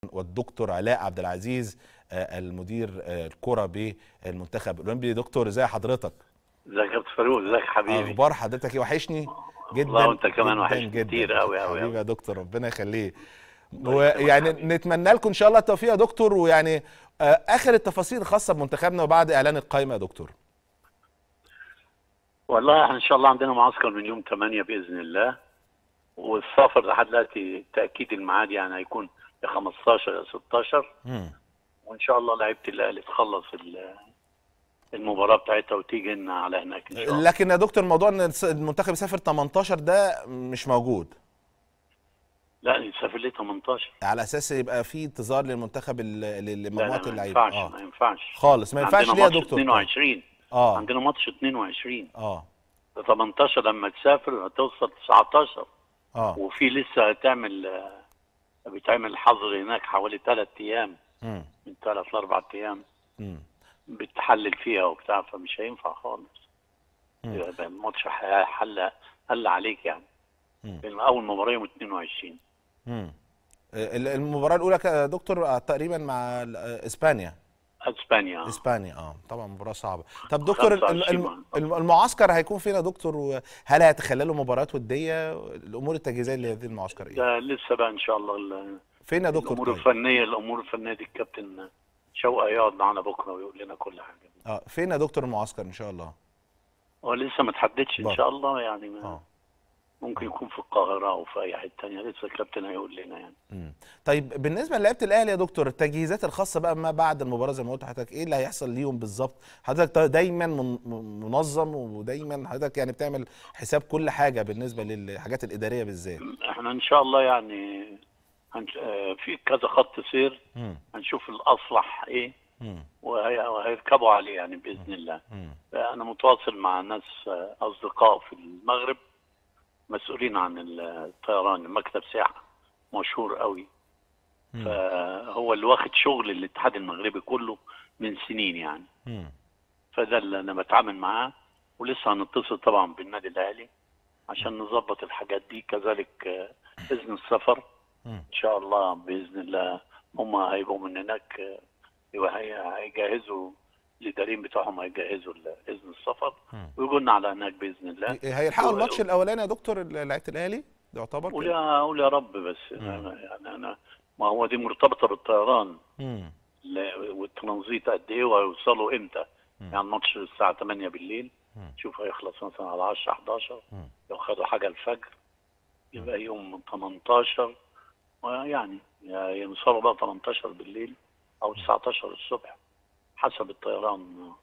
والدكتور علاء عبد العزيز آه، المدير آه، الكرة بالمنتخب الاولمبي دكتور ازي حضرتك ازيك يا كابتن فاروق ازيك يا حبيبي اخبار حضرتك ايه وحشني جدا والله وانت كمان جداً وحشني جداً. كتير أوي أوي حبيبي أوي. يا دكتور ربنا يخليه الله يسلمك ويعني يا حبيبي. نتمنى لكم ان شاء الله التوفيق يا دكتور ويعني آه، اخر التفاصيل الخاصه بمنتخبنا وبعد اعلان القائمه يا دكتور والله احنا ان شاء الله عندنا معسكر من يوم 8 باذن الله والسفر لحد دلوقتي تاكيد الميعاد يعني هيكون يا 15 يا 16 مم. وان شاء الله لعيبه الاهلي تخلص ال- المباراه بتاعتها وتيجي لنا على هناك ان شاء الله لكن يا دكتور موضوع ان الس- المنتخب يسافر 18 ده مش موجود لا نسافر ليه 18 على اساس يبقى في انتظار للمنتخب ال- ل- لا لا لمجموعه ما اللعيبه ينفعش ما اه ينفعش خالص ما ينفعش عندنا ليه يا ماتش دكتور 22 اه عندنا ماتش 22 اه 18 لما تسافر هتوصل 19 اه وفي لسه هتعمل آه، بتعمل حظر هناك حوالي ثلاث ايام مم. من ثلاث لاربع ايام مم. بتحلل فيها وبتاع فمش هينفع خالص مم. يبقى الماتش ح- حل حل عليك يعني مم. لأن اول مباراه يوم 22 مم. ال- المباراة الأولى ك- يا دكتور آه، تقريبا مع ال- آه، إسبانيا اسبانيا إسبانيا اه طبعا مباراة صعبة طب دكتور ال- 25 الم- الم- المعسكر هيكون فين يا دكتور وهل هيتخللوا مباريات ودية الأمور التجهيزية لهذه المعسكر إيه؟ ده لسه بقى ان شاء الله ال- فين يا دكتور الامور طيب؟ الفنيه الامور الفنيه دي الكابتن شوقي يقعد معانا بكره ويقول لنا كل حاجه اه فين يا دكتور المعسكر إن شاء الله؟ هو لسه ما تحددش ان بره. شاء الله يعني ما اه ممكن يكون في القاهره او في اي حته ثانيه لسه الكابتن هيقول لنا يعني مم. طيب بالنسبة للعيبة الأهلي يا دكتور التجهيزات الخاصة بقى ما بعد المباراة زي ما قلت لحضرتك إيه اللي هيحصل ليهم بالظبط؟ حضرتك دايما من- من- منظم ودايما حضرتك يعني بتعمل حساب كل حاجة بالنسبة للحاجات الإدارية بالذات. احنا ان شاء الله يعني هنش... آه، في كذا خط سير مم. هنشوف الاصلح ايه مم. وهي... وهيركبوا عليه يعني باذن الله مم. انا متواصل مع ناس آه، اصدقاء في المغرب مسؤولين عن الطيران مكتب سياحه مشهور قوي مم. فهو اللي واخد شغل الاتحاد المغربي كله من سنين يعني مم. فده اللي انا بتعامل معاه ولسه هنتصل طبعا بالنادي الاهلي عشان نظبط الحاجات دي كذلك آه، اذن السفر مم. ان شاء الله باذن الله هم هيبقوا من هناك آه، يبقى هي- هيجهزوا الاداريين بتوعهم هيجهزوا ال- اذن السفر مم. ويجوا لنا على هناك باذن الله هيلحقوا و- الماتش الاولاني يا دكتور لعيبه الاهلي ده يعتبر قول كده يا قول يا رب بس انا يعني انا ما هو دي مرتبطه بالطيران مم. ل- والترانزيت قد ايه وهيوصلوا امتى مم. يعني الماتش الساعه 8 بالليل مم. شوف هيخلص مثلا على 10 11 مم. لو خدوا حاجه الفجر يبقى يوم 18 ويعني يا يوصلوا بقى 18 بالليل او 19 الصبح حسب الطيران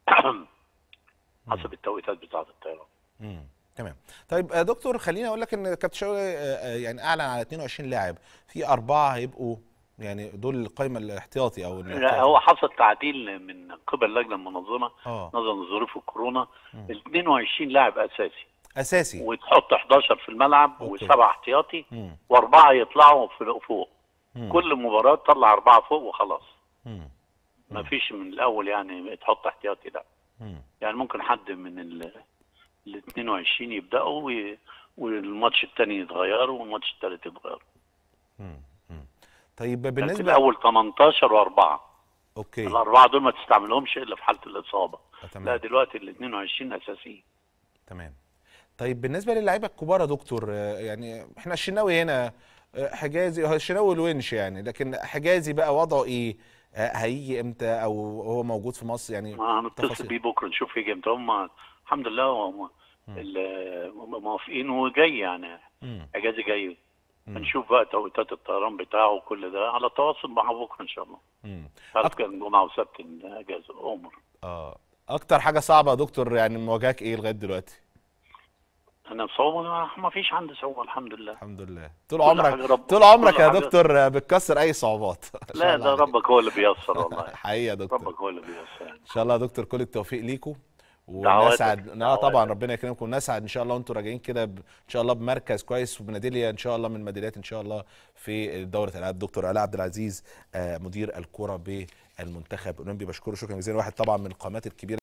حسب التوقيتات بتاعه الطيران مم. تمام طيب يا دكتور خليني اقول لك ان كابتن شوقي آه، آه، يعني اعلن على 22 لاعب في اربعه هيبقوا يعني دول القائمه الاحتياطي او لا الاحتياطي. هو حصل تعديل من قبل اللجنه المنظمه اه نظرا لظروف الكورونا مم. ال 22 لاعب اساسي اساسي وتحط 11 في الملعب أوكي. وسبعه احتياطي مم. واربعه يطلعوا في- فوق مم. كل مباراه تطلع اربعه فوق وخلاص مم. ما فيش من الاول يعني تحط احتياطي لا مم. يعني ممكن حد من ال ال 22 يبداوا وي- والماتش الثاني يتغير والماتش الثالث يتغير مم. مم. طيب بالنسبه بالنسبه الاول 18 واربعه اوكي الاربعه دول ما تستعملهمش الا في حاله الاصابه آه، لا تمام دلوقتي ال 22 اساسيين تمام طيب بالنسبه للعيبه الكبار يا دكتور آه، يعني احنا الشناوي هنا آه، حجازي هو الشناوي والونش يعني لكن حجازي بقى وضعه ايه آه، هيجي امتى او هو موجود في مصر يعني ما هنتصل تفاصيل. بيه بكره نشوف يجي امتى هم الحمد لله هم ال- موافقين وجاي يعني مم. اجازي جاي مم. هنشوف بقى توقيتات الطيران بتاعه وكل ده على تواصل مع بكره ان شاء الله مم. عارف كان جمعه وسبت اجازه عمر اه اكتر حاجه صعبه يا دكتور يعني مواجهك ايه لغايه دلوقتي انا صعوبه ما- ما فيش عندي صعوبه الحمد لله الحمد لله طول كل عمرك حاجة رب- طول عمرك كل يا حاجة- دكتور آه، بتكسر اي صعوبات ما شاء لا الله ده عليك. ربك هو اللي بيسر والله حقيقه يا دكتور ربك هو اللي بيسر يعني. ان شاء الله يا دكتور كل التوفيق ليكم دعواتك، ونسعد لا دعواتك. طبعا ربنا يكرمكم ونسعد ان شاء الله وانتم راجعين كده ب... ان شاء الله بمركز كويس وبميداليه ان شاء الله من ميداليات ان شاء الله في دوره الالعاب الدكتور علاء عبد العزيز آه، مدير الكره بالمنتخب الاولمبي بشكره شكرا جزيلا واحد طبعا من القامات الكبيره